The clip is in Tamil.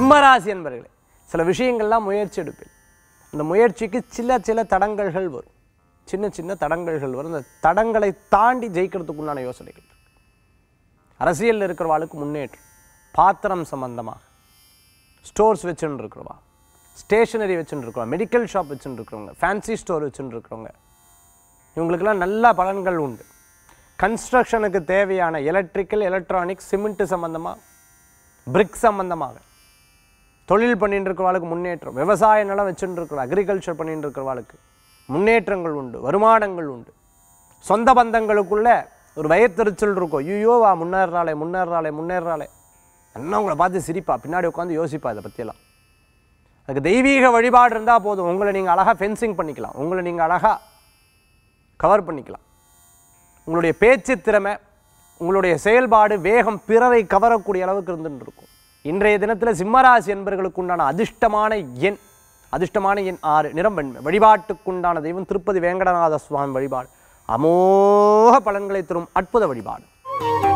சிம்மராசி என்பர்களே சில விஷயங்கள்லாம் முயற்சி எடுப்பேன் அந்த முயற்சிக்கு சில சில தடங்கல்கள் வரும் சின்ன சின்ன தடங்கல்கள் வரும் அந்த தடங்களை தாண்டி ஜெயிக்கிறதுக்குண்டான யோசனைகள் இருக்கு. அரசியலில் இருக்கிறவாளுக்கு முன்னேற்றம் பாத்திரம் சம்பந்தமாக ஸ்டோர்ஸ் வச்சுன்னு இருக்கிறவா ஸ்டேஷனரி வச்சுன்னு இருக்கிறவா மெடிக்கல் ஷாப் வச்சுன்னு இருக்கிறவங்க ஃபேன்சி ஸ்டோர் வச்சுன்னு இருக்கிறவங்க இவங்களுக்கெல்லாம் நல்ல பலன்கள் உண்டு கன்ஸ்ட்ரக்ஷனுக்கு தேவையான எலக்ட்ரிக்கல் எலக்ட்ரானிக்ஸ் சிமெண்ட் சம்பந்தமாக பிரிக் சம்பந்தமாக தொழில் பண்ணிட்டு இருக்கிறவாளுக்கு முன்னேற்றம் விவசாய நிலம் வச்சுட்டு இருக்கிற அக்ரிகல்ச்சர் பண்ணிட்டு இருக்கிறவாளுக்கு முன்னேற்றங்கள் உண்டு வருமானங்கள் உண்டு சொந்த பந்தங்களுக்குள்ள ஒரு வயத்தெரிச்சல் இருக்கும் ஐயோ வா முன்னேறாளே முன்னேறாளே முன்னேறாளே என்ன உங்களை பார்த்து சிரிப்பா பின்னாடி உட்காந்து யோசிப்பா இதை பற்றியெல்லாம் அதுக்கு தெய்வீக வழிபாடு இருந்தால் போதும் உங்களை நீங்கள் அழகாக ஃபென்சிங் பண்ணிக்கலாம் உங்களை நீங்கள் அழகாக கவர் பண்ணிக்கலாம் உங்களுடைய பேச்சு திறமை உங்களுடைய செயல்பாடு வேகம் பிறரை கவரக்கூடிய அளவுக்கு இருந்துட்டு இருக்கும் இன்றைய தினத்தில் சிம்மராசி என்பர்களுக்கு உண்டான அதிர்ஷ்டமான எண் அதிர்ஷ்டமான எண் ஆறு நிறம் வெண்மை வழிபாட்டுக்குண்டான தெய்வம் திருப்பதி வேங்கடநாத சுவாமி வழிபாடு அமோக பலன்களை தரும் அற்புத வழிபாடு